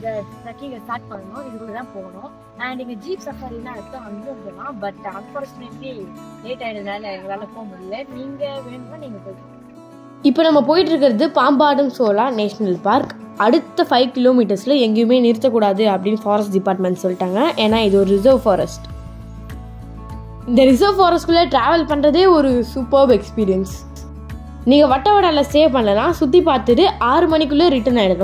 இந்த ட்ரெக்கிங்கை ஸ்டார்ட் பண்ணணும் இதுக்குள்ள தான் போகணும் அண்ட் இங்கே ஜீப் சஃபாரிலாம் இருக்கு அங்கேயும் போகலாம் பட் அன்ஃபார்ச்சுனேட்லி லேட் ஆயிடுறதுனால எங்களால் போக முடியல நீங்கள் வேணுமா நீங்கள் போய் இப்போ நம்ம போயிட்டு இருக்கிறது பாம்பாடும் சோலா நேஷனல் பார்க் அடுத்த ஃபைவ் கிலோமீட்டர்ஸில் எங்கேயுமே நிறுத்தக்கூடாது அப்படின்னு ஃபாரஸ்ட் டிபார்ட்மெண்ட் சொல்லிட்டாங்க ஏன்னா இது ஒரு ரிசர்வ் ஃபாரஸ்ட் இந்த ரிசர்வ் ஃபாரஸ்ட்குள்ளே ட்ராவல் பண்ணுறதே ஒரு சூப்பர்ப் எக்ஸ்பீரியன்ஸ் நீங்கள் வட்டவடால ஸ்டே பண்ணலனா சுற்றி பார்த்துட்டு ஆறு மணிக்குள்ளே ரிட்டர்ன் ஆகிடும்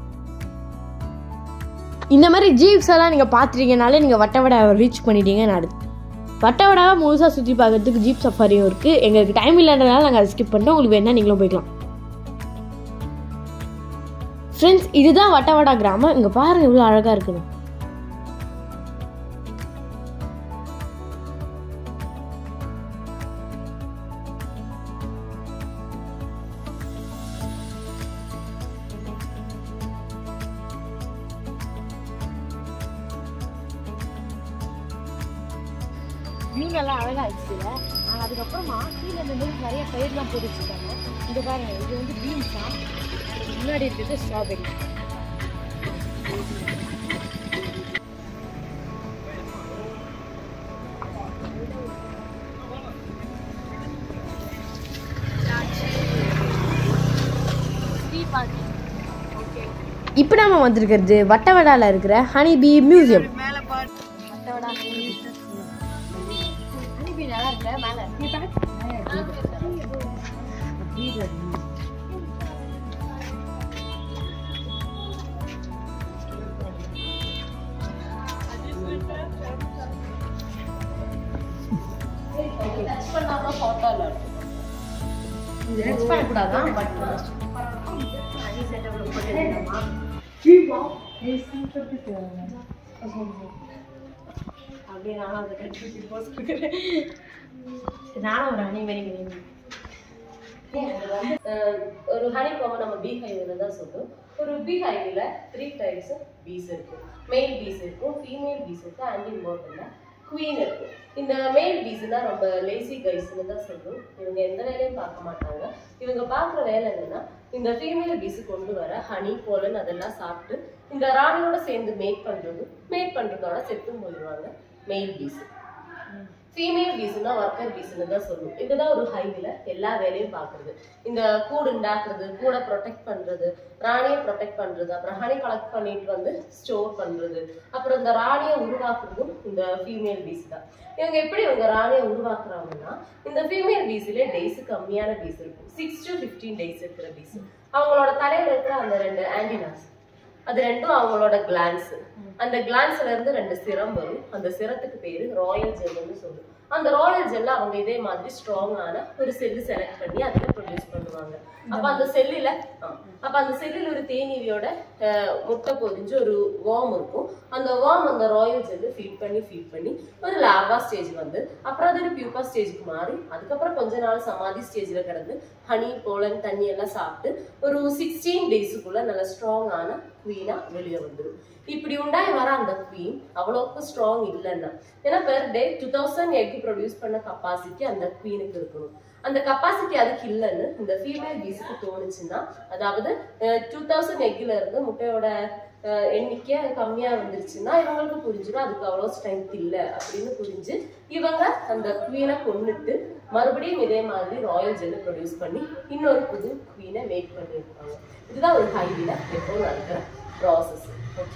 இந்த மாதிரி ஜீப்ஸ் எல்லாம் நீங்கள் பார்த்துட்டீங்கனாலே நீங்கள் வட்டவடாவை ரீச் பண்ணிட்டீங்கன்னு அர்த்தம் வட்டவடாவை முழுசாக சுற்றி பார்க்கறதுக்கு ஜீப் சஃபாரியும் இருக்குது எங்களுக்கு டைம் இல்லைன்றனால நாங்கள் அதை ஸ்கிப் பண்ணிட்டோம் உங்களுக்கு வேணால் நீங்களும் போய்க்கலாம் ஃப்ரெண்ட்ஸ் இதுதான் வட்டவடா கிராமம் இங்கே பாருங்க இவ்வளோ அழகாக இருக்குன்னு மீனெல்லாம் அழகா ஆயிடுச்சுல அதுக்கப்புறமா கீழே இந்த மாதிரி நிறைய பயிர்லாம் போட்டு வச்சுருக்காங்க இங்க பாருங்க இது வந்து பீன்ஸ் தான் இதுக்கு முன்னாடி இருக்கிறது ஸ்ட்ராபெரி இப்போ நாம வந்திருக்கிறது வட்டவடால இருக்கிற ஹனி பி மியூசியம் மற்றவடா அனுப்பி நல்லா இருக்குல்ல மேலே டச் பண்ணக்கூடாதான் பட் அப்படியே நானும் அதை கட்டி போஸ்ட் கொடுக்குறேன் நானும் ஒரு அணி மாரி கிடையாது ஒரு ஹனி கோவை நம்ம பீ ஹைவேல தான் சொல்லுவோம் ஒரு பீ ஹைவேல த்ரீ டைப்ஸ் பீஸ் இருக்கும் மெயில் பீஸ் இருக்கும் ஃபீமேல் பீஸ் இருக்கும் அண்ட் இம்பார்ட்டன்ட்ல குவீன் இருக்கும் இந்த மேல் பீஸ்னா ரொம்ப லேசி கைஸ்னு தான் சொல்லுவோம் இவங்க எந்த வேலையும் பார்க்க மாட்டாங்க இவங்க பார்க்குற வேலை என்னன்னா இந்த ஃபீமேல் பீஸ் கொண்டு வர ஹனி போலன் அதெல்லாம் சாப்பிட்டு இந்த ராணியோட சேர்ந்து மேட் பண்றது மேட் பண்றதோட செத்தும் போயிடுவாங்க மெயில் பீஸ் ஃபீமேல் பீஸ்னா ஒர்க்கர் பீஸ்னு தான் சொல்லுவோம் இதுதான் ஒரு ஹைவேல எல்லா வேலையும் பார்க்குறது இந்த கூடு உண்டாக்குறது கூட ப்ரொடெக்ட் பண்றது ராணியை ப்ரொடெக்ட் பண்றது அப்புறம் ஹனி கலெக்ட் பண்ணிட்டு வந்து ஸ்டோர் பண்றது அப்புறம் இந்த ராணியை உருவாக்குறதும் இந்த ஃபீமேல் பீஸ் தான் இவங்க எப்படி இவங்க ராணியை உருவாக்குறாங்கன்னா இந்த ஃபீமேல் பீஸ்ல டேஸ் கம்மியான பீஸ் இருக்கும் சிக்ஸ் டு ஃபிஃப்டீன் டேஸ் இருக்கிற பீஸ் அவங்களோட தலையில இருக்கிற அந்த ரெண்டு ஆன்டினாஸ் அது ரெண்டும் அவங்களோட கிளான்ஸ் அந்த கிளான்ஸ்ல இருந்து ரெண்டு சிரம் வரும் அந்த சிரத்துக்கு பேரு ராயல் ஜெல்னு சொல்லும் அந்த ராயல் ஜெல்ல அவங்க இதே மாதிரி ஸ்ட்ராங்கான ஒரு செல்லு செலக்ட் பண்ணி அதில் ப்ரொடியூஸ் பண்ணுவாங்க அப்ப அந்த செல்லுல அப்ப அந்த செல்லுல ஒரு தேனீவியோட அஹ், முட்டை பொதிஞ்சு ஒரு வார்ம் இருக்கும் அந்த வார்ம் அந்த ராயல் ஜெல்லு ஃபீட் பண்ணி ஃபீட் பண்ணி ஒரு லாவா ஸ்டேஜ் வந்து அப்புறம் அது ஒரு பியூப்பா ஸ்டேஜ்க்கு மாறி அதுக்கப்புறம் கொஞ்ச நாள் சமாதி ஸ்டேஜ்ல கிடந்து ஹனி போலன் தண்ணி எல்லாம் சாப்பிட்டு ஒரு சிக்ஸ்டீன் டேஸுக்குள்ள நல்ல ஸ்ட்ராங்கான குவீனா வெளியே வந்துடும் இப்படி உண்டாய் வர அந்த குவீன் அவ்வளோக்கு ஸ்ட்ராங் இல்லைன்னா ஏன்னா per day two thousand egg produce பண்ண கப்பாசிட்டி அந்த குவீனுக்கு இருக்கணும் அந்த கப்பாசிட்டி அதுக்கு இல்லைன்னு இந்த ஃபீமேல் பீஸுக்கு தோணுச்சுன்னா அதாவது டூ தௌசண்ட் எக்ல இருந்து முட்டையோட அஹ், எண்ணிக்கை கம்மியா வந்துருச்சுன்னா இவங்களுக்கு புரிஞ்சிடும் அதுக்கு அவ்வளோ ஸ்ட்ரென்த் இல்லை அப்படின்னு புரிஞ்சு இவங்க அந்த குவீனை கொன்னுட்டு மறுபடியும் இதே மாதிரி ராயல் ஜெல்லு ப்ரொடியூஸ் பண்ணி இன்னொரு புது குவீனை மேக் பண்ணியிருப்பாங்க இதுதான் ஒரு ஹைவில எப்போ நடக்கிற ப்ராசஸ் ஓகே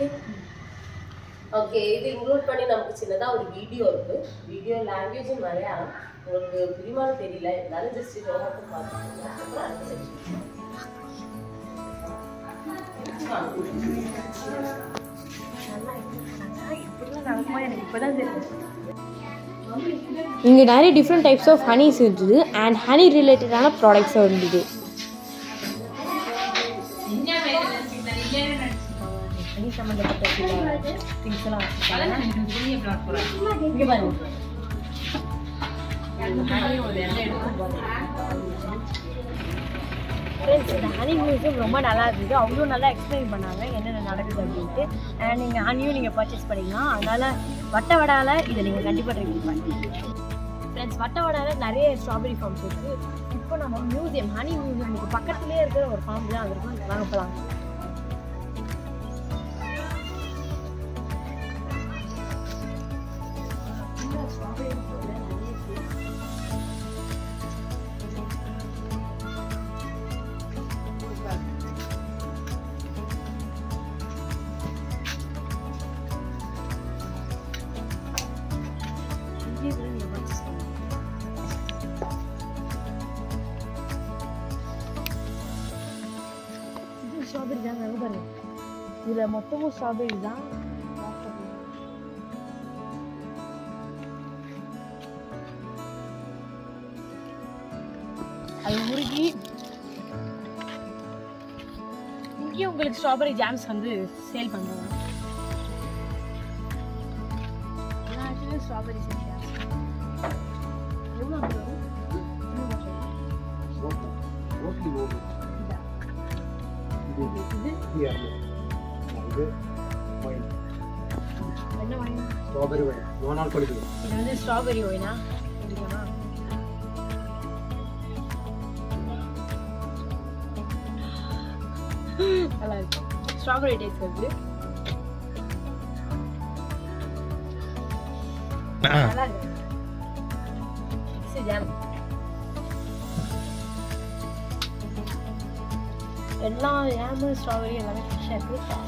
ஓகே இது இன்க்ளூட் பண்ணி நமக்கு சின்னதா ஒரு வீடியோ இருக்கு வீடியோ லாங்குவேஜும் மலையாளம் உங்களுக்கு புரியுமான்னு தெரியல இருந்தாலும் ஜஸ்ட் இதோ மட்டும் பார்த்துக்கோங்க அப்புறம் அடுத்த section. இப்படிலாம் நடக்குமா எனக்கு இப்போதான் தெரியும் இங்கே நிறைய டிஃப்ரெண்ட் டைப்ஸ் ஆஃப் ஹனிஸ் இருந்தது அண்ட் ஹனி ரிலேட்டடான ப்ராடக்ட்ஸும் இருந்தது தனி சம்மந்தப்பட்ட சில திங்ஸ் எல்லாம் வச்சுருக்காங்க இங்க பாருங்க இந்த honey ஒரு எண்ணெய் எடுக்கும் போது. Friends, இந்த ஹனி மியூசியம் ரொம்ப நல்லா இருந்தது அவங்களும் நல்லா எக்ஸ்பிளைன் பண்ணாங்க என்னென்ன நடக்குது அப்படின்ட்டு அண்ட் நீங்கள் ஹனியும் நீங்கள் பர்ச்சேஸ் பண்ணிக்கலாம் அதனால வட்டவடால இதை நீங்கள் கண்டிப்பாக ட்ரை பண்ணி பாருங்க ஃப்ரெண்ட்ஸ் வட்டவடால நிறைய ஸ்ட்ராபெரி ஃபார்ம்ஸ் இருக்கு இப்போ நம்ம மியூசியம் ஹனி மியூசியமுக்கு பக்கத்துலேயே இருக்கிற ஒரு ஃபார்ம் தான் அது இருக்கும் வாங்க போகலாம் இதில் மொத்தமும் ஸ்ட்ராபெரி தான் அது முருகி இங்கேயும் உங்களுக்கு ஸ்ட்ராபெரி ஜாம்ஸ் வந்து சேல் பண்ணுறாங்க எல்லா இடத்துலையும் ஸ்ட்ராபெரி ஜாம்ஸ் எவ்வளோ ரோட்லி ஓடு இது இது இது இரநூறு. இது wine. என்ன வாங்கி ஸ்ட்ராபெரி wine. நானால் குடிக்கணும் இது வந்து ஸ்ட்ராபெரி ஒயினா குடிக்கணுமா நல்லா இருக்கு ஸ்ட்ராபெரி டேஸ்ட் வருது நல்லா இருக்கு சரி ஜாம் எல்லா ஜாமு ஸ்ட்ராபெரி எல்லாமே ஃப்ரெஷ்ஷாக இருக்கு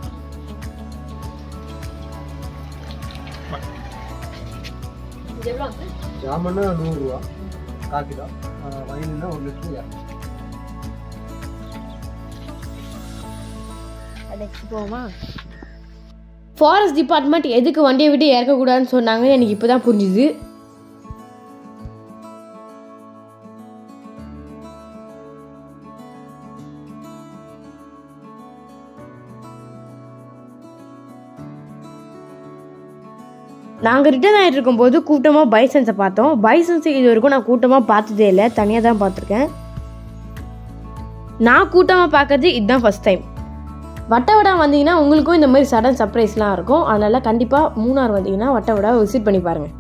இது எவ்வளோ ஜாமுன்னா நூறுரூவா கால் கிலோ வைனுன்னா ஒரு லிட்டர் இரநூறு நெக்ஸ்ட் போவோமா ஃபாரஸ்ட் டிபார்ட்மெண்ட் எதுக்கு வண்டியை விட்டு இறக்கக்கூடாதுன்னு சொன்னாங்க எனக்கு இப்போ தான் புரிஞ்சுது நாங்கள் ரிட்டர்ன் ஆகிட்டு இருக்கும்போது கூட்டமாக பைசன்ஸை பார்த்தோம் பைசன்ஸ் இது வரைக்கும் நான் கூட்டமாக பார்த்ததே இல்லை தனியாக தான் பார்த்துருக்கேன் நான் கூட்டமாக பார்க்கறது இதுதான் ஃபஸ்ட் டைம் வட்டவடா வந்தீங்கன்னா உங்களுக்கும் இந்த மாதிரி சடன் சர்ப்ரைஸ்லாம் இருக்கும் அதனால் கண்டிப்பாக மூணார் வந்தீங்கன்னா வட்டவடா விசிட் பண்ணி பாருங்கள்